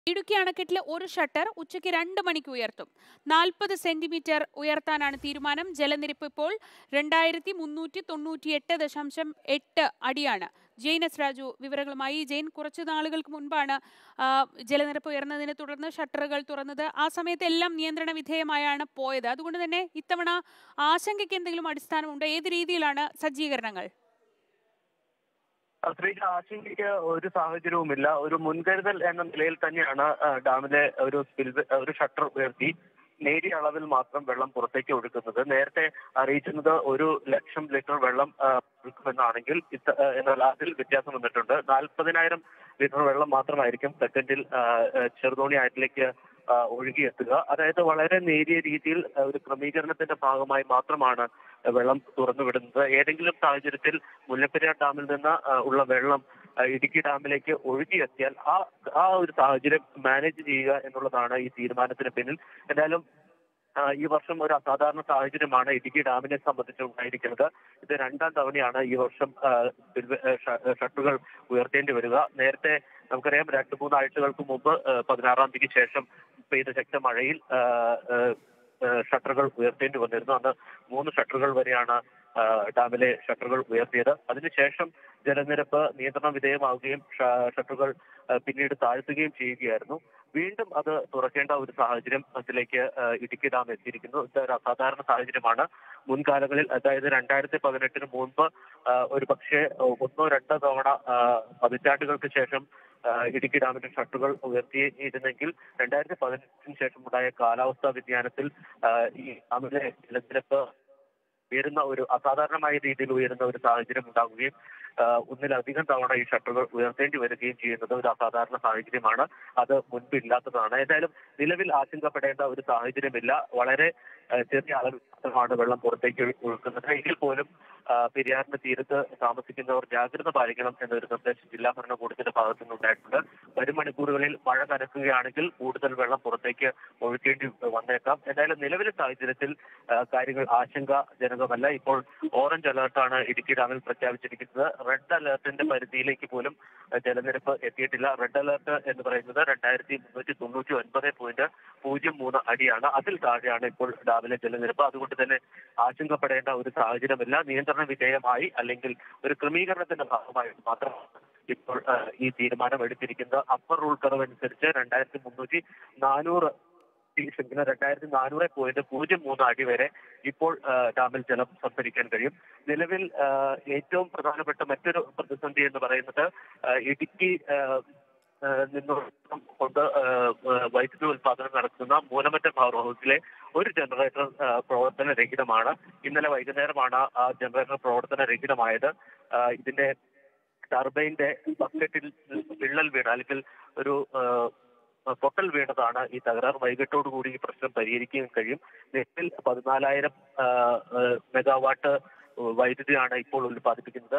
ഇടുക്കി അണക്കെട്ടിലെ ഒരു ഷട്ടർ ഉച്ചയ്ക്ക് രണ്ട് മണിക്ക് ഉയർത്തും നാൽപ്പത് സെന്റിമീറ്റർ ഉയർത്താനാണ് തീരുമാനം ജലനിരപ്പ് ഇപ്പോൾ രണ്ടായിരത്തി മുന്നൂറ്റി തൊണ്ണൂറ്റി എട്ട് ദശാംശം എട്ട് അടിയാണ് ജെയിൻ എസ് രാജു വിവരങ്ങളുമായി ജെയിൻ കുറച്ചു നാളുകൾക്ക് മുൻപാണ് ആ, ജലനിരപ്പ് ഉയർന്നതിനെ തുടർന്ന് ഷട്ടറുകൾ തുറന്നത് ആ സമയത്ത് എല്ലാം നിയന്ത്രണ വിധേയമായാണ് പോയത് അതുകൊണ്ട് തന്നെ ഇത്തവണ ആശങ്കയ്ക്ക് എന്തെങ്കിലും അടിസ്ഥാനമുണ്ടോ ഏത് രീതിയിലാണ് സജ്ജീകരണങ്ങൾ സ്ത്രീക്ക് ആശങ്കയ്ക്ക് ഒരു സാഹചര്യവുമില്ല ഒരു മുൻകരുതൽ എന്ന നിലയിൽ തന്നെയാണ് ആ, ഡാമിലെ ഒരു സ്പിൽവേ ഒരു ഷട്ടർ ഉയർത്തി നേരിയ അളവിൽ മാത്രം വെള്ളം പുറത്തേക്ക് ഒഴുക്കുന്നത് നേരത്തെ അറിയിച്ചിരുന്നത് ഒരു ലക്ഷം ലിറ്റർ വെള്ളം ആ, ഒഴുക്കുമെന്നാണെങ്കിൽ ഇത്ത- ആ, എന്നാൽ അതിൽ വ്യത്യാസം വന്നിട്ടുണ്ട് നാൽപ്പതിനായിരം ലിറ്റർ വെള്ളം മാത്രമായിരിക്കും സെക്കൻഡിൽ ആ, ആ, ചെറുതോണി ആറ്റിലേക്ക് ആ, ഒഴുകിയെത്തുക അതായത് വളരെ നേരിയ രീതിയിൽ ആ, ഒരു ക്രമീകരണത്തിന്റെ ഭാഗമായി മാത്രമാണ് വെള്ളം തുറന്നു വിടുന്നത് ഏതെങ്കിലും സാഹചര്യത്തിൽ മുല്ലപ്പെരിയാർ ഡാമിൽ നിന്ന് ആ, ഉള്ള വെള്ളം ആ, ഇടുക്കി ഡാമിലേക്ക് ഒഴുകിയെത്തിയാൽ ആ ആ ഒരു സാഹചര്യം മാനേജ് ചെയ്യുക എന്നുള്ളതാണ് ഈ തീരുമാനത്തിന് പിന്നിൽ എന്തായാലും ആ, ഈ വർഷം ഒരു അസാധാരണ സാഹചര്യമാണ് ഇടുക്കി ഡാമിനെ സംബന്ധിച്ച് ഉണ്ടായിരിക്കുന്നത് ഇത് രണ്ടാം തവണയാണ് ഈ വർഷം ആ, സ്പിൽവേ- ആ, ഷ- ഷട്ടറുകൾ ഉയർത്തേണ്ടി വരിക നേരത്തെ നമുക്കറിയാം രണ്ട് മൂന്ന് ആഴ്ചകൾക്ക് മുമ്പ് ആ, പതിനാറാം തീയതിക്ക് ശേഷം പെയ്ത ശക്ത മഴയിൽ ആ, ആ, ആ, ഷട്ടറുകൾ ഉയർത്തേണ്ടി വന്നിരുന്നു അന്ന് മൂന്ന് ഷട്ടറുകൾ വരെയാണ് ആ, ഡാമിലെ ഷട്ടറുകൾ ഉയർത്തിയത് അതിനുശേഷം ജലനിരപ്പ് നിയന്ത്രണ വിധേയമാവുകയും ഷ- ഷട്ടറുകൾ ആ, പിന്നീട് താഴ്ത്തുകയും ചെയ്യുകയായിരുന്നു വീണ്ടും അത് തുറക്കേണ്ട ഒരു സാഹചര്യം അതിലേക്ക് ആ, ഇടുക്കി ഡാം എത്തിയിരിക്കുന്നു ഇത് ഒരു അസാധാരണ സാഹചര്യമാണ് മുൻകാലങ്ങളിൽ അതായത് രണ്ടായിരത്തി പതിനെട്ടിന് മുൻപ് ആ, ഒരു പക്ഷേ ഒന്നോ രണ്ടോ തവണ ആ, പതിറ്റാണ്ടുകൾക്ക് ശേഷം ആ, ഇടുക്കി ഡാമിന്റെ ഷട്ടറുകൾ ഉയർത്തിയിരുന്നെങ്കിൽ രണ്ടായിരത്തി പതിനെട്ടിന് ശേഷം ഉണ്ടായ കാലാവസ്ഥാ വ്യതിയാനത്തിൽ ആ, ഈ ഡാമിലെ ജലനിരപ്പ് ഉയരുന്ന ഒരു അസാധാരണമായ രീതിയിൽ ഉയരുന്ന ഒരു സാഹചര്യം ഉണ്ടാവുകയും ആ, ഒന്നിലധികം തവണ ഈ ഷട്ടറുകൾ ഉയർത്തേണ്ടി വരികയും ചെയ്യുന്നത് ഒരു അസാധാരണ സാഹചര്യമാണ് അത് മുൻപില്ലാത്തതാണ് ഏതായാലും നിലവിൽ ആശങ്കപ്പെടേണ്ട ഒരു സാഹചര്യമില്ല വളരെ ആ, ചെറിയ അളവിൽ മാത്രമാണ് വെള്ളം പുറത്തേക്ക് ഒഴു- ഒഴുക്കുന്നത് എങ്കിൽ പോലും ആ, പെരിയാറിന്റെ തീരത്ത് താമസിക്കുന്നവർ ജാഗ്രത പാലിക്കണം എന്നൊരു നിർദ്ദേശം ജില്ലാ ഭരണകൂടത്തിന്റെ ഭാഗത്തു നിന്നുണ്ടായിട്ടുണ്ട് വരും മണിക്കൂറുകളിൽ മഴ കനക്കുകയാണെങ്കിൽ കൂടുതൽ വെള്ളം പുറത്തേക്ക് ഒഴുക്കേണ്ടി വന്നേക്കാം എന്തായാലും നിലവിലെ സാഹചര്യത്തിൽ ആ, കാര്യങ്ങൾ ആശങ്കാജനകമല്ല ഇപ്പോൾ ഓറഞ്ച് അലേർട്ടാണ് ഇടുക്കി ഡാമിൽ പ്രഖ്യാപിച്ചിരിക്കുന്നത് റെഡ് അലേർട്ടിന്റെ പരിധിയിലേക്ക് പോലും ആ, ജലനിരപ്പ് എത്തിയിട്ടില്ല റെഡ് അലേർട്ട് എന്ന് പറയുന്നത് രണ്ടായിരത്തി മുന്നൂറ്റി തൊണ്ണൂറ്റി ഒൻപത് പോയിന്റ് പൂജ്യം മൂന്ന് അടിയാണ് അതിൽ താഴെയാണ് ഇപ്പോൾ ഡാമിലെ ജലനിരപ്പ് അതുകൊണ്ട് തന്നെ ആശങ്കപ്പെടേണ്ട ഒരു സാഹചര്യമില്ല നിയന്ത്രണ വിധേയമായി അല്ലെങ്കിൽ ഒരു ക്രമീകരണത്തിന്റെ ഭാഗമായി മാത്രമാണ് ഇപ്പോൾ ആ, ഈ തീരുമാനം എടുത്തിരിക്കുന്നത് അപ്പർ റൂൾ കർവ് അനുസരിച്ച് രണ്ടായിരത്തി മുന്നൂറ്റി നാനൂറ് ക്ഷമിക്കുന്ന രണ്ടായിരത്തി നാനൂറ് പോയിന്റ് പൂജ്യം മൂന്ന് അടി വരെ ഇപ്പോൾ ആ, ഡാമിൽ ജലം സംഭരിക്കാൻ കഴിയും നിലവിൽ ആ, ഏറ്റവും പ്രധാനപ്പെട്ട മറ്റൊരു പ്രതിസന്ധി എന്ന് പറയുന്നത് ആ, ഇടുക്കി ആ, ആ, നിന്നും കൊണ്ട് ആ, ആ, വൈദ്യുതി ഉൽപാദനം നടത്തുന്ന മൂലമറ്റം പവർ ഹൗസിലെ ഒരു ജനറേറ്റർ ആ, പ്രവർത്തനരഹിതമാണ് ഇന്നലെ വൈകുന്നേരമാണ് ആ ജനറേറ്റർ പ്രവർത്തനരഹിതമായത് ആ, ഇതിന്റെ ടർബൈന്റെ ബക്കറ്റിൽ വിള്ളൽ വീണ അല്ലെങ്കിൽ ഒരു ആ, പൊട്ടൽ വീണതാണ് ഈ തകരാർ വൈകിട്ടോടുകൂടി ഈ പ്രശ്നം പരിഹരിക്കാൻ കഴിയും നിലവിൽ പതിനാലായിരം ആ, ആ, മെഗാവാട്ട് വൈദ്യുതിയാണ് ഇപ്പോൾ ഉൽപ്പാദിപ്പിക്കുന്നത്